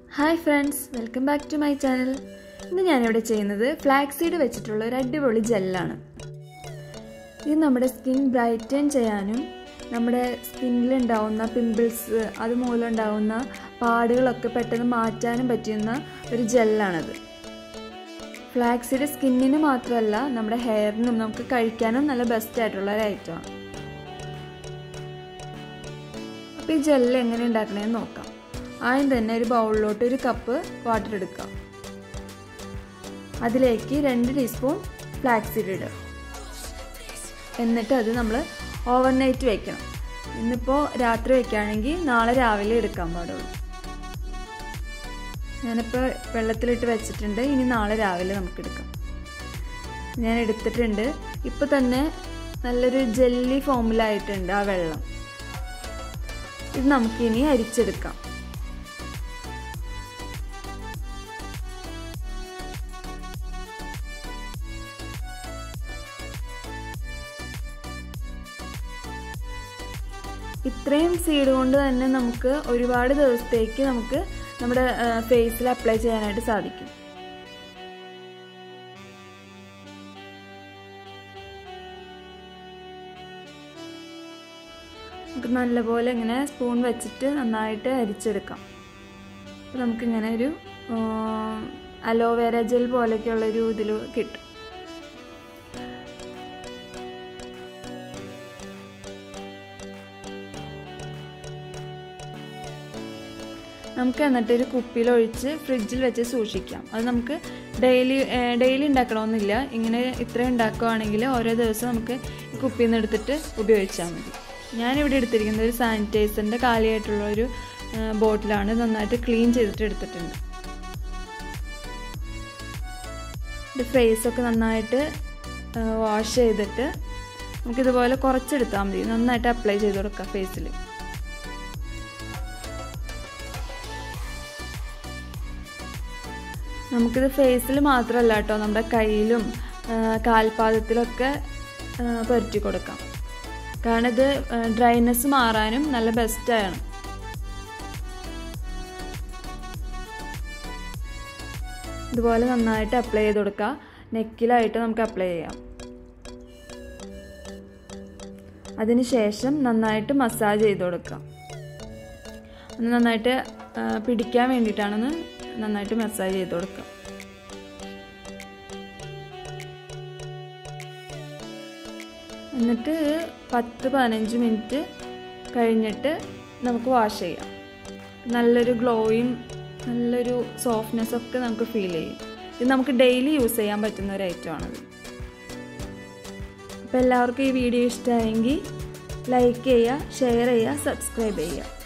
hi friends welcome back to my channel ഇന്ന് ഞാനിവിടെ ചെയ്യുന്നത് ഫ്ലാക്സ് സീഡ് വെച്ചിട്ടുള്ള ഒരു അടിപൊളി ജെല്ലാണ് ഇത് നമ്മുടെ സ്കിൻ ബ്രൈറ്റൻ ചെയ്യാനും നമ്മുടെ സ്കിന്നിൽ ഉണ്ടാവുന്ന പിമ്പിൾസ് അതുമൂലം ഉണ്ടാവുന്ന പാടുകളൊക്കെ പെട്ടെന്ന് മാറ്റാനും പറ്റുന്ന ഒരു ജെല്ലാണത് ഫ്ലാക്സ് സീഡ് സ്കിന്നിന് മാത്രമല്ല നമ്മുടെ ഹെയറിനും നമുക്ക് കഴിക്കാനും നല്ല ബെസ്റ്റ് ആയിട്ടുള്ള ഒരു ഐറ്റമാണ് അപ്പോൾ ഈ ജെല്ല് എങ്ങനെ ഉണ്ടാക്കണമെന്ന് നോക്കാം ആദ്യം തന്നെ ഒരു ബൗളിലോട്ട് ഒരു കപ്പ് വാട്ടർ എടുക്കാം അതിലേക്ക് രണ്ട് ടീസ്പൂൺ ഫ്ലാക്സ് സീഡ് ഇടുക എന്നിട്ട് അത് നമ്മൾ ഓവർനൈറ്റ് വെക്കണം ഇന്നിപ്പോൾ രാത്രി വെക്കുകയാണെങ്കിൽ നാളെ രാവിലെ എടുക്കാൻ പാടുള്ളൂ ഞാനിപ്പോൾ വെള്ളത്തിലിട്ട് വെച്ചിട്ടുണ്ട് ഇനി നാളെ രാവിലെ നമുക്ക് എടുക്കാം ഞാൻ എടുത്തിട്ടുണ്ട് ഇപ്പോൾ തന്നെ നല്ലൊരു ജെല്ലി ഫോമിലായിട്ടുണ്ട് ആ വെള്ളം ഇത് നമുക്കിനി അരിച്ചെടുക്കാം ഇത്രയും സീഡ് കൊണ്ട് തന്നെ നമുക്ക് ഒരുപാട് ദിവസത്തേക്ക് നമുക്ക് നമ്മുടെ ഫേസിൽ അപ്ലൈ ചെയ്യാനായിട്ട് സാധിക്കും നമുക്ക് നല്ലപോലെ ഇങ്ങനെ സ്പൂൺ വെച്ചിട്ട് നന്നായിട്ട് അരിച്ചെടുക്കാം അപ്പോൾ നമുക്കിങ്ങനെ ഒരു അലോവേര ജെൽ പോലെയൊക്കെയുള്ളൊരു ഇതിൽ കിട്ടും നമുക്ക് എന്നിട്ട് ഒരു കുപ്പിയിൽ ഒഴിച്ച് ഫ്രിഡ്ജിൽ വെച്ച് സൂക്ഷിക്കാം അത് നമുക്ക് ഡെയിലി ഡെയിലി ഉണ്ടാക്കണമെന്നില്ല ഇങ്ങനെ ഇത്ര ഉണ്ടാക്കുകയാണെങ്കിൽ ഓരോ ദിവസം നമുക്ക് ഈ കുപ്പിയിൽ നിന്ന് എടുത്തിട്ട് ഉപയോഗിച്ചാൽ മതി ഞാനിവിടെ എടുത്തിരിക്കുന്നത് ഒരു സാനിറ്റൈസറിൻ്റെ കാലിയായിട്ടുള്ള ഒരു ബോട്ടിലാണ് നന്നായിട്ട് ക്ലീൻ ചെയ്തിട്ട് എടുത്തിട്ടുണ്ട് ഇത് ഫേസൊക്കെ നന്നായിട്ട് വാഷ് ചെയ്തിട്ട് നമുക്കിതുപോലെ കുറച്ചെടുത്താൽ മതി നന്നായിട്ട് അപ്ലൈ ചെയ്ത് കൊടുക്കാം ഫേസിൽ നമുക്കിത് ഫേസിൽ മാത്രമല്ല കേട്ടോ നമ്മുടെ കയ്യിലും കാൽപാദത്തിലൊക്കെ പുരട്ടി കൊടുക്കാം കാരണം ഇത് ഡ്രൈനെസ് മാറാനും നല്ല ബെസ്റ്റാണ് ഇതുപോലെ നന്നായിട്ട് അപ്ലൈ ചെയ്ത് കൊടുക്കുക നെക്കിലായിട്ട് നമുക്ക് അപ്ലൈ ചെയ്യാം അതിനുശേഷം നന്നായിട്ട് മസാജ് ചെയ്ത് കൊടുക്കാം ഒന്ന് നന്നായിട്ട് പിടിക്കാൻ വേണ്ടിയിട്ടാണെന്ന് നന്നായിട്ട് മസാജ് ചെയ്ത് കൊടുക്കാം എന്നിട്ട് പത്ത് പതിനഞ്ച് മിനിറ്റ് കഴിഞ്ഞിട്ട് നമുക്ക് വാഷ് ചെയ്യാം നല്ലൊരു ഗ്ലോയും നല്ലൊരു സോഫ്റ്റ്നെസ് ഒക്കെ നമുക്ക് ഫീൽ ചെയ്യും ഇത് നമുക്ക് ഡെയിലി യൂസ് ചെയ്യാൻ പറ്റുന്ന ഒരു ഐറ്റമാണത് അപ്പോൾ എല്ലാവർക്കും ഈ വീഡിയോ ഇഷ്ടമായെങ്കിൽ ലൈക്ക് ചെയ്യുക ഷെയർ ചെയ്യുക സബ്സ്ക്രൈബ് ചെയ്യുക